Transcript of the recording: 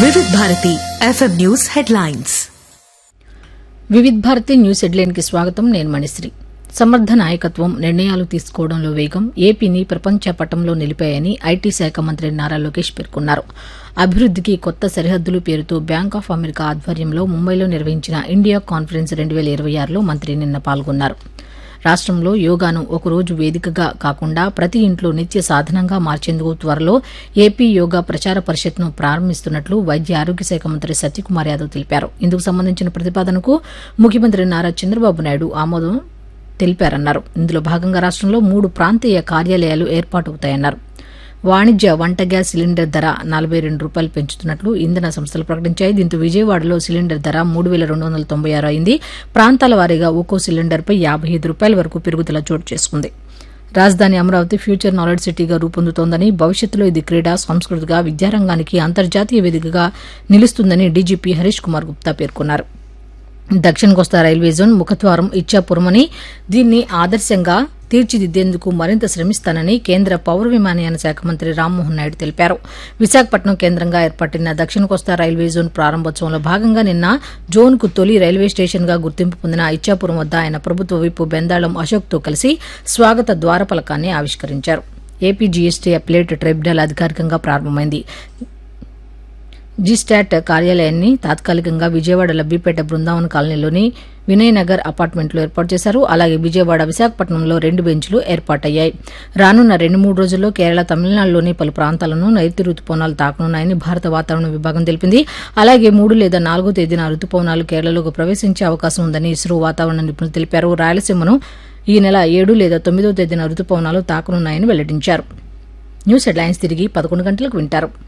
వివిధ Bharati FM news headlines Vividh Bharati news headline కి స్వాగతం నేను మణిశ్రీ సమర్థ నాయకత్వం నిర్ణయాలు తీసుకోవడంలో వేగం ఏపీని ప్రపంచ పటంలో నిలిపాయని ఐటీ శాఖ మంత్రి నారా లోకేష్ పేర్కొన్నారు అభివృద్దికి కొత్త సరిహద్దులు పేరుతో బ్యాంక్ ఆఫ్ అమెరికా ఆధ్వర్యంలో ముంబైలో నిర్వహించిన ఇండియా కాన్ఫరెన్స్ రెండు వేల ఇరవై ఆరులో మంత్రి నిన్న పాల్గొన్నారు రాష్ట్రంలో యోగాను ఒకరోజు వేదికగా కాకుండా ప్రతి ఇంట్లో నిత్య సాధనంగా మార్చేందుకు త్వరలో ఏపీ యోగా ప్రచార పరిషత్ను ప్రారంభిస్తున్నట్లు వైద్య ఆరోగ్య శాఖ మంత్రి సత్యకుమార్ యాదవ్ తెలిపారు ఇందుకు సంబంధించిన ప్రతిపాదనకు ముఖ్యమంత్రి నారా చంద్రబాబు నాయుడు ఆమోదం తెలిపారన్నారు ఇందులో భాగంగా రాష్ట్రంలో మూడు ప్రాంతీయ కార్యాలయాలు ఏర్పాటవుతాయన్నారు వాణిజ్య వంట గ్యాస్ సిలిండర్ ధర నలభై రెండు రూపాయలు పెంచుతున్నట్లు ఇంధన సంస్థలు ప్రకటించాయి దీంతో విజయవాడలో సిలిండర్ ధర మూడు వేల రెండు వందల తొంభై ఆరు అయింది ప్రాంతాల వారీగా ఒక్కో సిలిండర్పై యాభై ఐదు రూపాయల వరకు పెరుగుదల చోటు చేసుకుంది రాజధాని అమరావతి ఫ్యూచర్ నాలెడ్జ్ సిటీగా రూపొందుతోందని భవిష్యత్తులో ఇది క్రీడా సాంస్కృతిక విద్యారంగానికి అంతర్జాతీయ వేదికగా నిలుస్తుందని డీజీపీ హరీష్ కుమార్ గుప్తా పేర్కొన్నారు దక్షిణ కోస్తా రైల్వే జోన్ ముఖద్వారం ఇచ్చాపురమని దీన్ని ఆదర్శంగా తీర్చిదిద్దేందుకు మరింత శ్రమిస్తానని కేంద్ర పౌర విమానయాన శాఖ మంత్రి రామ్మోహన్ నాయుడు తెలిపారు విశాఖపట్నం కేంద్రంగా ఏర్పడిన దక్షిణ కోస్తా రైల్వే జోన్ ప్రారంభోత్సవంలో భాగంగా నిన్న జోన్కు తొలి రైల్వే స్టేషన్గా గుర్తింపు పొందిన ఇచ్చాపురం వద్ద ఆయన ప్రభుత్వ విప్పు బెందాళం అశోక్తో కలిసి స్వాగత ద్వారపలకాన్ని ఆవిష్కరించారు ఏపీ జీఎస్టీ అప్లేట్ ట్రైబ్యునల్ అధికారికంగా ప్రారంభమైంది జీస్టాట్ కార్యాలయాన్ని తాత్కాలికంగా విజయవాడ లబ్బిపేట బృందావన్ కాలనీలోని వినయ్ నగర్ అపార్ట్మెంట్లో ఏర్పాటు చేశారు అలాగే విజయవాడ విశాఖపట్నంలో రెండు బెంచ్లు ఏర్పాటయ్యాయి రానున్న రెండు మూడు రోజుల్లో కేరళ తమిళనాడులోని పలు ప్రాంతాలను నైరుతి రుతుపవనాలు తాకనున్నాయని భారత వాతావరణ విభాగం తెలిపింది అలాగే మూడు లేదా నాలుగో తేదీన రుతుపవనాలు కేరళలోకి ప్రవేశించే అవకాశం ఉందని ఇస్రో వాతావరణ నిపుణులు తెలిపారు రాయలసీమను ఈ నెల ఏడు లేదా తొమ్మిదో తేదీన రుతుపవనాలు తాకనున్నాయని వెల్లడించారు న్యూస్ హెడ్లైన్స్ తిరిగి పదకొండు గంటలకు వింటారు